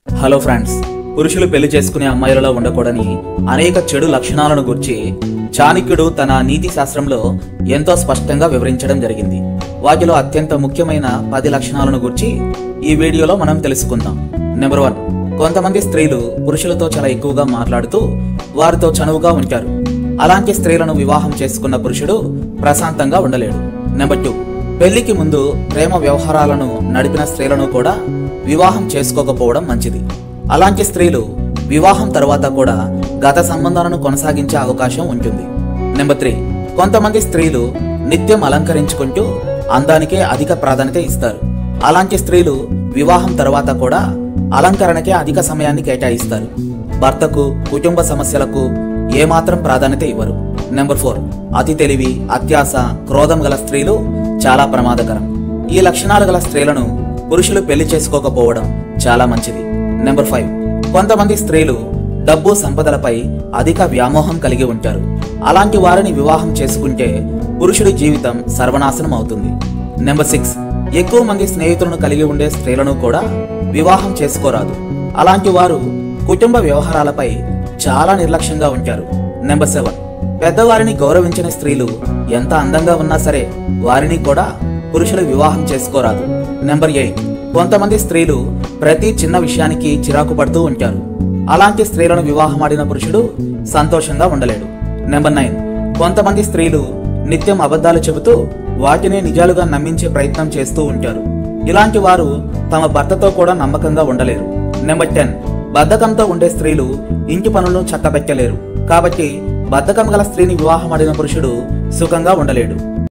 hello friends పురుషులు పెళ్లి చేసుకునే అమ్మాయిలలో ఉండకూడని అనేక చెడు లక్షణాలను గురించి చాణక్యుడు తన నీతి శాస్త్రంలో ఎంతో స్పష్టంగా వివరించడం జరిగింది వాటిలో అత్యంత ముఖ్యమైన పది లక్షణాలను గురించి ఈ వీడియోలో మనం తెలుసుకుందాం నెంబర్ వన్ కొంతమంది స్త్రీలు పురుషులతో చాలా ఎక్కువగా మాట్లాడుతూ వారితో చనువుగా ఉంటారు అలాంటి స్త్రీలను వివాహం చేసుకున్న పురుషుడు ప్రశాంతంగా ఉండలేడు నెంబర్ టూ పెళ్లికి ముందు ప్రేమ వ్యవహారాలను నడిపిన స్త్రీలను కూడా వివాహం చేసుకోకపోవడం మంచిది అలాంటి స్త్రీలు వివాహం తర్వాత కూడా గత సంబంధాలను కొనసాగించే అవకాశం ఉంటుంది నెంబర్ త్రీ కొంతమంది స్త్రీలు నిత్యం అలంకరించుకుంటూ అందానికే అధిక ప్రాధాన్యత ఇస్తారు అలాంటి స్త్రీలు వివాహం తర్వాత కూడా అలంకరణకే అధిక సమయాన్ని కేటాయిస్తారు భర్తకు కుటుంబ సమస్యలకు ఏమాత్రం ప్రాధాన్యత ఇవ్వరు నెంబర్ ఫోర్ అతి తెలివి అత్యాస క్రోధం గల స్త్రీలు చాలా ప్రమాదకరం ఈ లక్షణాలు గల స్త్రీలను పురుషులు పెళ్లి చేసుకోకపోవడం చాలా మంచిది నెంబర్ ఫైవ్ కొంతమంది స్త్రీలు డబ్బు సంపదలపై అధిక వ్యామోహం కలిగి ఉంటారు అలాంటి వారిని వివాహం చేసుకుంటే పురుషుడి జీవితం సర్వనాశనం అవుతుంది నెంబర్ సిక్స్ ఎక్కువ మంది స్నేహితులను కలిగి ఉండే స్త్రీలను కూడా వివాహం చేసుకోరాదు అలాంటి వారు కుటుంబ వ్యవహారాలపై చాలా నిర్లక్ష్యంగా ఉంటారు నెంబర్ సెవెన్ పెద్దవారిని గౌరవించిన స్త్రీలు ఎంత అందంగా ఉన్నా సరే వారిని కూడా పురుషులు వివాహం చేసుకోరాదు నెంబర్ ఎయిట్ కొంతమంది స్త్రీలు ప్రతి చిన్న విషయానికి చిరాకు పడుతూ ఉంటారు అలాంటి స్త్రీలను వివాహమాడిన పురుషుడు సంతోషంగా ఉండలేడు నెంబర్ నైన్ కొంతమంది స్త్రీలు నిత్యం అబద్ధాలు చెబుతూ వాటినే నిజాలుగా నమ్మించే ప్రయత్నం చేస్తూ ఉంటారు ఇలాంటి వారు తమ భర్తతో కూడా నమ్మకంగా ఉండలేరు నెంబర్ టెన్ బద్ధకంతో ఉండే స్త్రీలు ఇంటి పనులను చక్కబెట్టలేరు కాబట్టి బద్ధకం గల స్త్రీని వివాహమాడిన పురుషుడు సుఖంగా ఉండలేడు